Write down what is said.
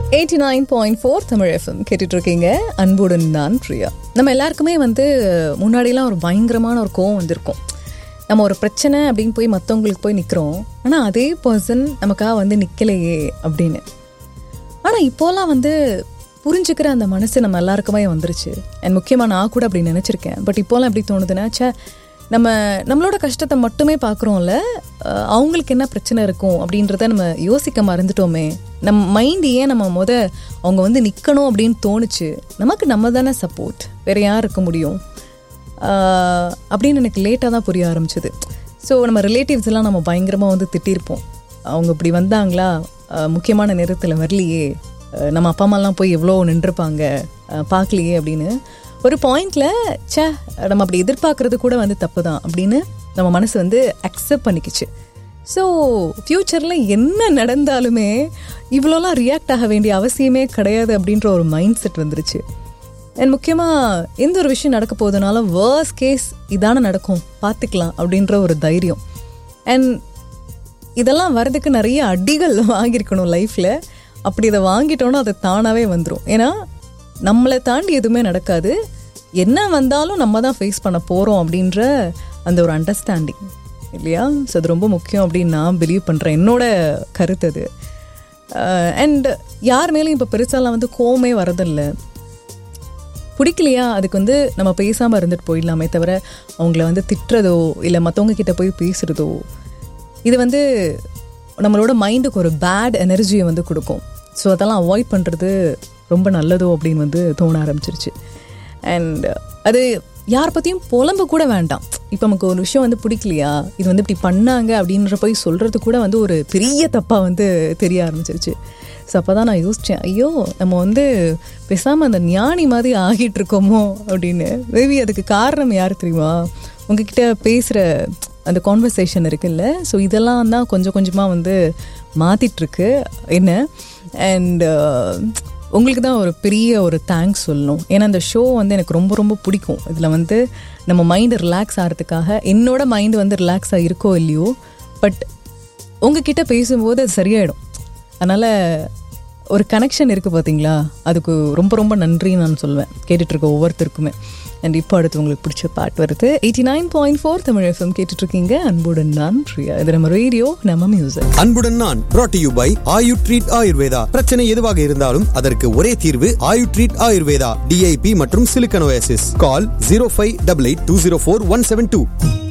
eighty nine point four Tamil FM கேட்டுட்டு இருக்கீங்க அன்புடன் நான் பிரியா நம்ம எல்லாருக்குமே வந்து முன்னாடிலாம் ஒரு பயங்கரமான ஒரு கோவம் வந்திருக்கும் நம்ம ஒரு பிரச்சனை அப்படின்னு போய் மற்றவங்களுக்கு போய் நிற்கிறோம் ஆனால் அதே பர்சன் நமக்காக வந்து நிற்கலையே அப்படின்னு ஆனால் இப்போலாம் வந்து புரிஞ்சுக்கிற அந்த மனசு நம்ம எல்லாருக்குமே வந்துருச்சு அண்ட் முக்கியமாக நான் கூட அப்படி நினச்சிருக்கேன் பட் இப்போலாம் எப்படி தோணுதுன்னா ச்சே நம்ம நம்மளோட கஷ்டத்தை மட்டுமே பார்க்குறோம்ல அஹ் அவங்களுக்கு என்ன பிரச்சனை இருக்கும் அப்படின்றத நம்ம யோசிக்க மறந்துட்டோமே நம்ம மைண்ட் ஏன் நம்ம முத அவங்க வந்து நிற்கணும் அப்படின்னு தோணுச்சு நமக்கு நம்ம தானே சப்போர்ட் வேற யார் இருக்க முடியும் ஆஹ் அப்படின்னு எனக்கு லேட்டாக தான் புரிய ஆரம்பிச்சது ஸோ நம்ம ரிலேட்டிவ்ஸ் எல்லாம் நம்ம பயங்கரமாக வந்து திட்டிருப்போம் அவங்க இப்படி வந்தாங்களா ஆஹ் முக்கியமான நேரத்தில் வரலையே ஆஹ் நம்ம அப்பா அம்மாலாம் போய் எவ்வளோ நின்றுப்பாங்க ஆஹ் பார்க்கலையே அப்படின்னு ஒரு பாயிண்ட்ல ச்சே நம்ம அப்படி எதிர்பார்க்கறது கூட வந்து தப்பு தான் அப்படின்னு நம்ம மனசு வந்து அக்செப்ட் பண்ணிக்கிச்சு ஸோ ஃப்யூச்சரில் என்ன நடந்தாலுமே இவ்வளோலாம் ரியாக்ட் ஆக வேண்டிய அவசியமே கிடையாது அப்படின்ற ஒரு மைண்ட் செட் வந்துருச்சு அண்ட் முக்கியமாக எந்த ஒரு விஷயம் நடக்க போகுதுனாலும் வேர்ஸ் கேஸ் இதான நடக்கும் பார்த்துக்கலாம் அப்படின்ற ஒரு தைரியம் அண்ட் இதெல்லாம் வரதுக்கு நிறைய அடிகள் வாங்கியிருக்கணும் லைஃப்பில் அப்படி இதை வாங்கிட்டோன்னா அது தானாகவே வந்துடும் ஏன்னா நம்மளை தாண்டி எதுவுமே நடக்காது என்ன வந்தாலும் நம்ம தான் ஃபேஸ் பண்ண போகிறோம் அப்படின்ற அந்த ஒரு அண்டர்ஸ்டாண்டிங் இல்லையா ஸோ அது ரொம்ப முக்கியம் அப்படின்னு நான் பிலீவ் பண்ணுறேன் என்னோட கருத்து அது அண்ட் யார் மேலேயும் இப்போ பெருசாலாம் வந்து கோவமே வரதில்லை பிடிக்கலையா அதுக்கு வந்து நம்ம பேசாமல் இருந்துட்டு போயிடலாமே தவிர அவங்கள வந்து திட்டுறதோ இல்லை மற்றவங்க கிட்ட போய் பேசுகிறதோ இது வந்து நம்மளோட மைண்டுக்கு ஒரு பேட் எனர்ஜியை வந்து கொடுக்கும் ஸோ அதெல்லாம் அவாய்ட் பண்ணுறது ரொம்ப நல்லதோ அப்படின்னு வந்து தோண ஆரம்பிச்சிருச்சு அண்ட் அது யார் பற்றியும் புலம்ப கூட வேண்டாம் இப்போ நமக்கு ஒரு விஷயம் வந்து பிடிக்கலையா இது வந்து இப்படி பண்ணாங்க அப்படின்ற போய் சொல்கிறது கூட வந்து ஒரு பெரிய தப்பாக வந்து தெரிய ஆரம்பிச்சிருச்சு ஸோ அப்போ தான் நான் யோசித்தேன் ஐயோ நம்ம வந்து பேசாமல் அந்த ஞானி மாதிரி ஆகிட்டு இருக்கோமோ அப்படின்னு மேபி அதுக்கு காரணம் யார் தெரியுமா உங்ககிட்ட பேசுகிற அந்த கான்வர்சேஷன் இருக்குல்ல ஸோ இதெல்லாம் தான் கொஞ்சம் கொஞ்சமாக வந்து மாற்றிட்டுருக்கு என்ன அண்ட் உங்களுக்கு தான் ஒரு பெரிய ஒரு தேங்க்ஸ் சொல்லணும் ஏன்னா இந்த ஷோ வந்து எனக்கு ரொம்ப ரொம்ப பிடிக்கும் இதில் வந்து நம்ம மைண்டு ரிலாக்ஸ் ஆகிறதுக்காக என்னோட மைண்டு வந்து ரிலாக்ஸாக இருக்கோ இல்லையோ பட் உங்ககிட்ட பேசும்போது அது சரியாயிடும் அதனால் ஒரு கனெக்ஷன் இருக்குது பார்த்தீங்களா அதுக்கு ரொம்ப ரொம்ப நன்றின்னு நான் சொல்வேன் கேட்டுட்டு இருக்க ஒவ்வொருத்தருக்குமே அண்ட் இப்போ அடுத்து உங்களுக்கு பிடிச்ச பாட்டு வருது eighty nine point four Tamil FM கேட்டுட்ருக்கீங்க அன்புடன் நான் பிரியா இது நம்ம ரேடியோ நம்ம மியூசிக் அன்புடன் நான் brought to you by Ayu treat Ayurveda பிரச்சனை எதுவாக இருந்தாலும் அதற்கு ஒரே தீர்வு ஆயு ட்ரீட் ஆயுர்வேதா டிஐபி மற்றும் சிலிக்கனோசிஸ் call zero five double eight two zero four one seven two